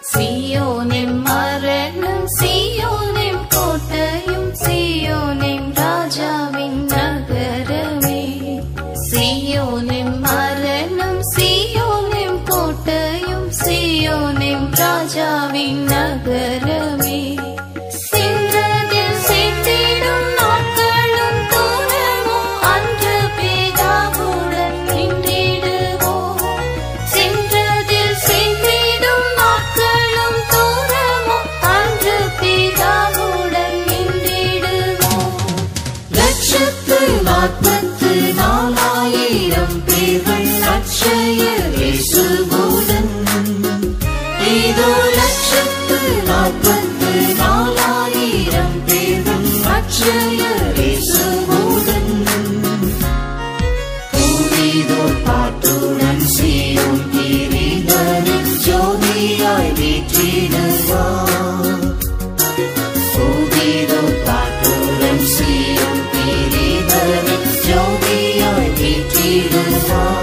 സിയോനിൻ മരണം സിയോനിൻ കോട്ടയും സിയോനിൻ രാജാവിൻ നഗരമേ സിയോനിൻ മരണം സിയോനിൻ കോട്ടയും സിയോനിൻ രാജാവിൻ നഗരമേ சென்றதில் சேர்த்திடும் நாட்களும் தூரமோ அன்று பிதாவுடன் நின்றிடுவோம் சென்றதில் சேர்த்திடும் நாட்களும் தூரமோ அன்று பிதாவுடன் நின்றிடுவோம் லட்சத்து நாற்பத்து நாலாயிரம் பேர்கள் அட்சய இயேசுவுடன் இதோ லட்சத்து நாற்பத்து நாலாயிரம் பேர்கள் அட்சய இயேசுவுடன் பூரிதோர் பாட்டுடன் சீரும் கிரீடனில் ஜோதியாய் வீற்றிடுவார் பூவிதோ பாட்டுடன் சீரும் கிரீடனில் ஜோதியாய் வீற்றிடுவார்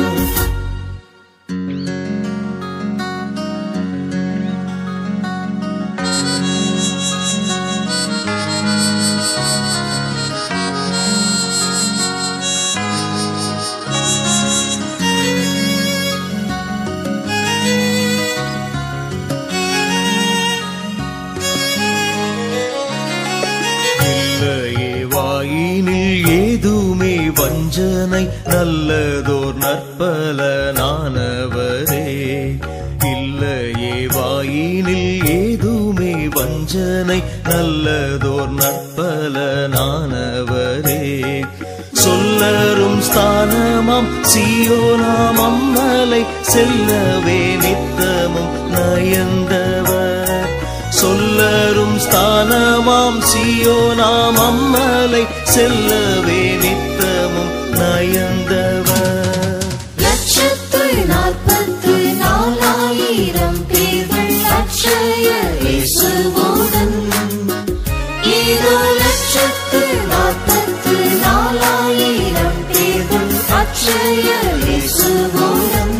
இல்லையே வாயினில் ஏதுமே வஞ்சனை நல்லதோர் நற்பலனானவரே இல்லையே வாயினில் ஏதுமே வஞ்சனை நல்லதோர் நற்பலனானவரே சொல்லரும் ஸ்தானமாம் சியோனாம் அம்மலை செல்லவே நித்தமும் நயந்தவர் சொல்லரும் ஸ்தானமாம் சியோனாம் அம்மலை செல்லவே நித்தமும் நயந்தவர் லட்சத்து நாற்பத்து நாலாயிரம் பேர்கள் அட்சய இயேசுவுடன் இதோ லட்சத்து நாற்பத்து நாலாயிரம் பேர்கள் அட்சய இயேசுவுடன்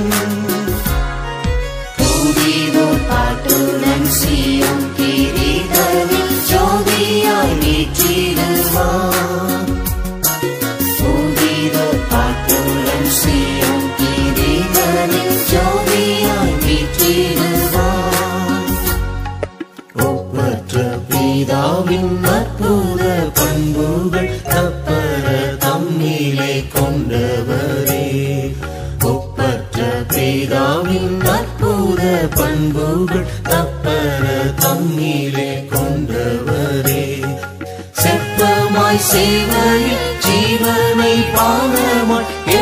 பூவிதோ பாட்டுடன் சீரும் கிரீடனில் ஜோதியாய் வீற்றிடுவார் பூவிதோ பாட்டுடன் சீரும் கிரீடனில் ஜோதியாய் வீற்றிடுவார் ஒப்பற்ற பிதாவின் அற்புத பண்புகள் தப்பர தம்மிலே கொண்டவரே ஒப்பற்ற பிதாவின் அற்புத பண்புகள் தப்பர தம்மிலே கொண்டவரே செப்பமாய் சேவையில் ஜீவனை பானமாய்